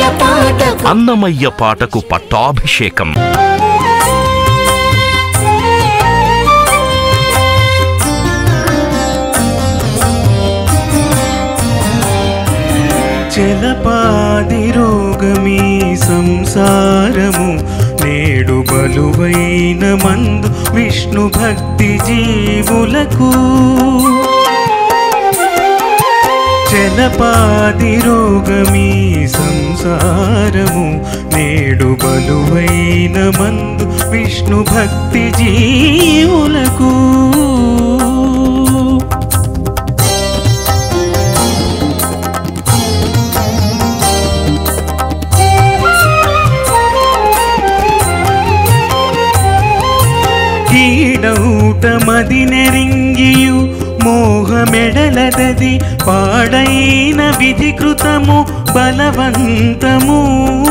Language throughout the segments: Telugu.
పాటకు అన్నమయ్య పాటకు పట్టాభిషేకం జలపాది రోగమీ సంసారము నేడు బలువైన మందు విష్ణు భక్తి జీవులకు జలపాది రోగమీ సంసారము నేడు బలువైన మందు విష్ణు భక్తి జీవులకు కీడౌట మది నెరింగియు మోహమెడలదది పాడైన విధికృతము బలవంతము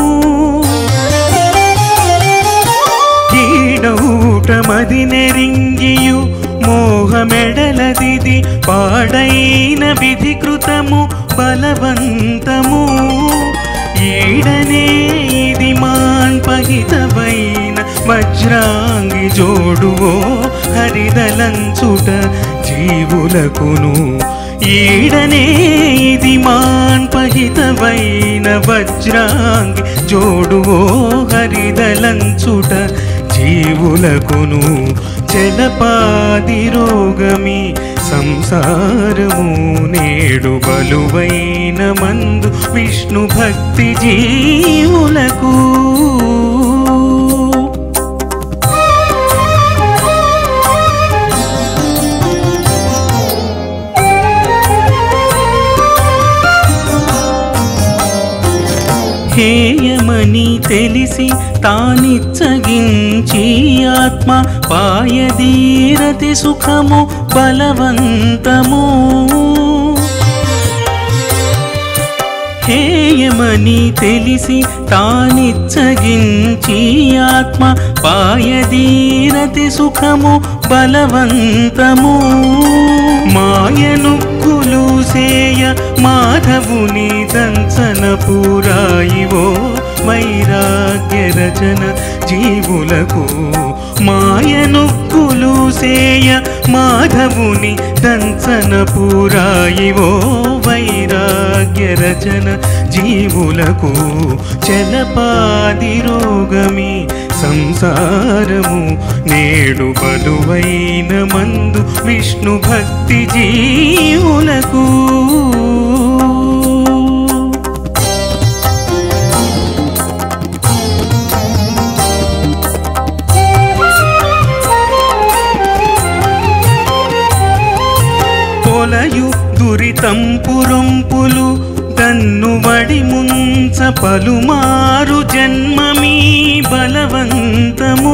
కీడౌట మది నెరింగియు మోహమెడలదిది పాడైన విధికృతము బలవంతము ఈడనే ఇది మాన్పహితమైన వజ్రాంగి జోడువో హరిదలంచుట జీవులకును ఈడనే ఇది మాన్పహితమైన వజ్రాంగి జోడువో హరిదలంచుట జీవులకును జలపాది రోగమి సంసారము నేడు బలువైన మందు విష్ణు భక్తి జీవులకు హేయమని తెలిసి తానిచ్చగించి ఆత్మ పాయదీరతి సుఖము బలవంతము హేయమని తెలిసి తానిచ్చగించి ఆత్మ పాయదీరతి సుఖము బలవంతము మాయనుక్కులు సేయ మాధవుని దంచన పురాయివో వైరాగ్య రచన జీవులకు మాయనుక్కులు సేయ మాధవుని దంచన పురాయివో వైరాగ్య రచన జీవులకు చలపాది రోగమి సంసారము నేడు బలువైన మందు విష్ణు భక్తి జీవులకు పొలయు దురితంపురొంపులు దన్ను వడి ముంచ పలుమారు జన్మమీ బలవంతము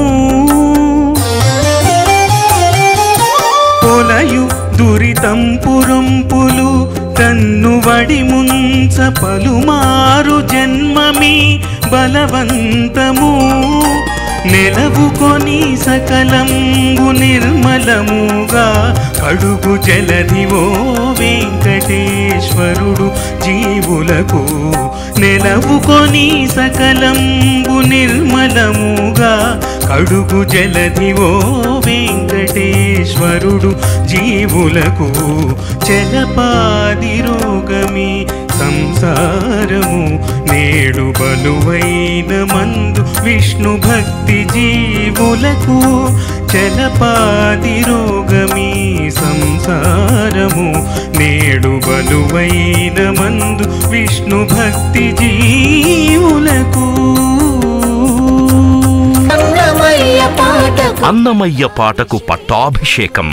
పొలయు దురితంపురొంపులు తన్ను వడి ముంచ పలుమారు జన్మమీ బలవంతము నెలవుకొని సకలంబు నిర్మలముగా కడుగు జలధివో వెంకటేశ్వరుడు జీవులకు నెలవుకొని సకలంబు నిర్మలముగా కడుగు జలధివో వెంకటేశ్వరుడు జీవులకు చలపాది రోగమి సంసారము నేడు బలువైన మందు విష్ణు భక్తి జీవులకు చలపాది రోగమి సంసారము నేడు బలువైన మందు విష్ణు భక్తి జీవులకు అన్నమయ్య పాటకు అన్నమయ్య పాటకు పట్టాభిషేకం